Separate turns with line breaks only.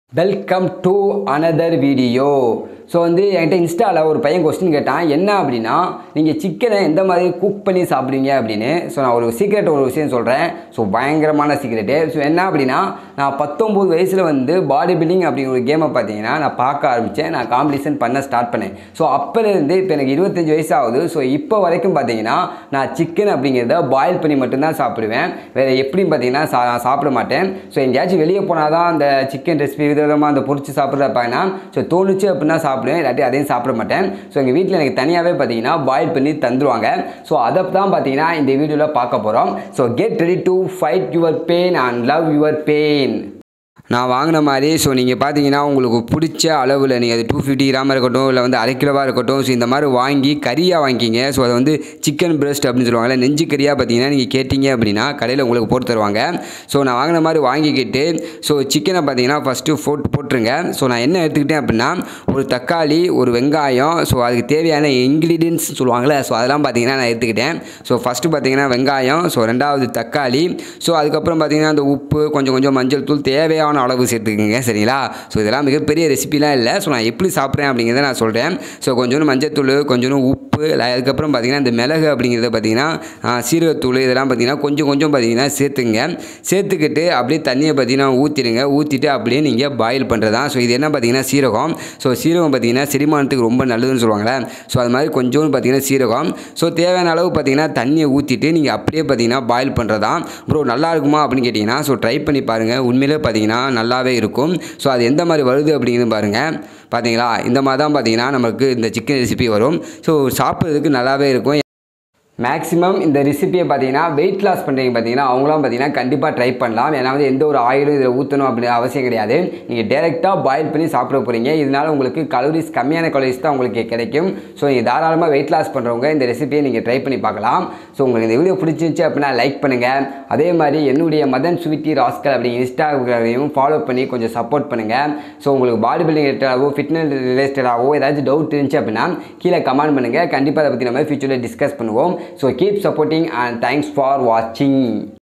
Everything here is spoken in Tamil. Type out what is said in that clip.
welcome to another video so வந்து என்கிட்ட இன்ஸ்டாவில் ஒரு பையன் கொஸ்டின் கேட்டான் என்ன அப்படின்னா நீங்கள் சிக்கனை எந்த மாதிரி குக் பண்ணி சாப்பிடுவீங்க அப்படின்னு ஸோ நான் ஒரு சீக்ரெட் ஒரு விஷயம் சொல்கிறேன் ஸோ பயங்கரமான சீக்ரெட்டு ஸோ என்ன அப்படின்னா நான் பத்தொம்போது வயசில் வந்து பாடி பில்டிங் அப்படிங்கிற ஒரு கேமை பார்த்தீங்கன்னா நான் பார்க்க ஆரம்பித்தேன் நான் காம்படிஷன் பண்ண ஸ்டார்ட் பண்ணேன் ஸோ அப்போலேருந்து இப்போ எனக்கு இருபத்தஞ்சி வயசு ஆகுது ஸோ இப்போ வரைக்கும் பார்த்தீங்கன்னா நான் சிக்கன் அப்படிங்கிறத பாயில் பண்ணி மட்டும்தான் சாப்பிடுவேன் வேறு எப்படின்னு பார்த்தீங்கன்னா சா நான் சாப்பிட மாட்டேன் ஸோ எங்கேயாச்சும் வெளியே போனால் தான் அந்த சிக்கன் ரெசிபி விதவிதமாக அந்த பொரிச்சு சாப்பிட்றப்பாங்கன்னா ஸோ தோணுச்சு அப்படின்னா சாப்பிடுவேன் இல்லாட்டி அதையும் சாப்பிட மாட்டேன் ஸோ எங்கள் வீட்டில் எனக்கு தனியாகவே பார்த்தீங்கன்னா பாயில் பண்ணி தந்துருவாங்க ஸோ அதை தான் பார்த்தீங்கன்னா இந்த வீடியோவில் பார்க்க போகிறோம் so get ready to fight your pain and love your pain நான் வாங்கின மாதிரி ஸோ நீங்கள் பார்த்தீங்கன்னா உங்களுக்கு பிடிச்ச அளவில் நீங்கள் அது டூ ஃபிஃப்டி கிராமாக இருக்கட்டும் இல்லை வந்து அரை கிலோவாக இருக்கட்டும் ஸோ இந்த மாதிரி வாங்கி கறியாக வாங்கிக்கிங்க ஸோ அதை வந்து சிக்கன் பிரஸ்ட் அப்படின்னு சொல்லுவாங்கல்ல நெஞ்சு கறியாக பார்த்தீங்கன்னா நீங்கள் கேட்டிங்க அப்படின்னா கடையில் உங்களுக்கு போட்டு தருவாங்க ஸோ நான் வாங்கின மாதிரி வாங்கிக்கிட்டு ஸோ சிக்கனை பார்த்தீங்கன்னா ஃபஸ்ட்டு போட்டு போட்டுருங்க ஸோ நான் என்ன எடுத்துக்கிட்டேன் அப்படின்னா ஒரு தக்காளி ஒரு வெங்காயம் ஸோ அதுக்கு தேவையான இன்க்ரீடியன்ஸ் சொல்லுவாங்கள்ல ஸோ அதெல்லாம் பார்த்தீங்கன்னா நான் எடுத்துக்கிட்டேன் ஸோ ஃபஸ்ட்டு பார்த்தீங்கன்னா வெங்காயம் ஸோ ரெண்டாவது தக்காளி ஸோ அதுக்கப்புறம் பார்த்தீங்கன்னா அந்த உப்பு கொஞ்சம் கொஞ்சம் மஞ்சள் தூள் தேவையான அளவு சேர்த்துக்குங்க சரிங்களா ஸோ இதெல்லாம் மிகப்பெரிய ரெசிபிலாம் இல்லை ஸோ நான் எப்படி சாப்பிட்றேன் அப்படிங்கிறத நான் சொல்கிறேன் ஸோ கொஞ்சோண்டு மஞ்சத்தூள் கொஞ்சோண்டு உப்பு இல்லை அதுக்கப்புறம் பார்த்தீங்கன்னா இந்த மிளகு அப்படிங்கிறத பார்த்தீங்கன்னா ஆ, சீரகத்தூள் இதெல்லாம் பார்த்தீங்கன்னா கொஞ்சம் கொஞ்சம் பார்த்தீங்கன்னா சேர்த்துங்க சேர்த்துக்கிட்டு அப்படியே தண்ணியை பார்த்தீங்கன்னா ஊற்றிடுங்க ஊற்றிட்டு அப்படியே நீங்கள் பாயில் பண்ணுறதா ஸோ இது என்ன பார்த்தீங்கன்னா சீரகம் ஸோ சீரகம் பார்த்தீங்கன்னா செரிமானத்துக்கு ரொம்ப நல்லதுன்னு சொல்லுவாங்களே ஸோ அது மாதிரி கொஞ்சோண்டு பார்த்தீங்கன்னா சீரகம் ஸோ தேவையான அளவு பார்த்தீங்கன்னா தண்ணியை ஊற்றிட்டு நீங்கள் அப்படியே பார்த்தீங்கன்னா பாயில் பண்ணுறதா ப்ரோ நல்லா இருக்குமா அப்படின்னு கேட்டிங்கன்னா ஸோ ட்ரை பண்ணி பாருங்கள் உண்மையிலே பார்த்தீங்கன்னா நல்லாவே இருக்கும் ஸோ அது எந்த மாதிரி வருது அப்படிங்கிறது பாருங்கள் பார்த்தீங்களா இந்த மாதிரி தான் பார்த்தீங்கன்னா நமக்கு இந்த சிக்கன் ரெசிபி வரும் ஸோ சாப்பிட்றதுக்கு நல்லாவே இருக்கும் மேக்ஸிமம் இந்த ரெசிபியை பார்த்தீங்கன்னா வெயிட் லாஸ் பண்ணுறீங்க பார்த்தீங்கன்னா அவங்களாம் பார்த்தீங்கன்னா கண்டிப்பாக ட்ரை பண்ணலாம் ஏன்னா வந்து எந்த ஒரு ஆயிலும் இதில் ஊற்றணும் அப்படின்னு அவசியம் கிடையாது நீங்கள் டேரெக்டாக பாயில் பண்ணி சாப்பிட போகிறீங்க இதனால உங்களுக்கு கலோரிஸ் கம்மியான கலோரிஸ் தான் உங்களுக்கு கிடைக்கும் ஸோ நீங்கள் தாராளமாக வெயிட் லாஸ் பண்ணுறவங்க இந்த ரெசிபியை நீங்கள் ட்ரை பண்ணி பார்க்கலாம் ஸோ உங்களுக்கு இந்த வீடியோ பிடிச்சிருந்துச்சு அப்படின்னா லைக் பண்ணுங்கள் அதே மாதிரி என்னுடைய மதன் ஸ்வீட்டி ராஸ்கல் அப்படிங்கிற இன்ஸ்டாகிராமையும் ஃபாலோ பண்ணி கொஞ்சம் சப்போர்ட் பண்ணுங்கள் ஸோ உங்களுக்கு பாடி பில்டிங் ரிலேட்டடாகவோ ஃபிட்னஸ் ரிலேட்டடாகவோ ஏதாச்சும் டவுட் இருந்துச்சு அப்படின்னா கீழே கமெண்ட் பண்ணுங்கள் கண்டிப்பாக அதை பற்றி நம்ம ஃபியூச்சரில் டிஸ்கஸ் பண்ணுவோம் so keep supporting and thanks for வாட்சிங்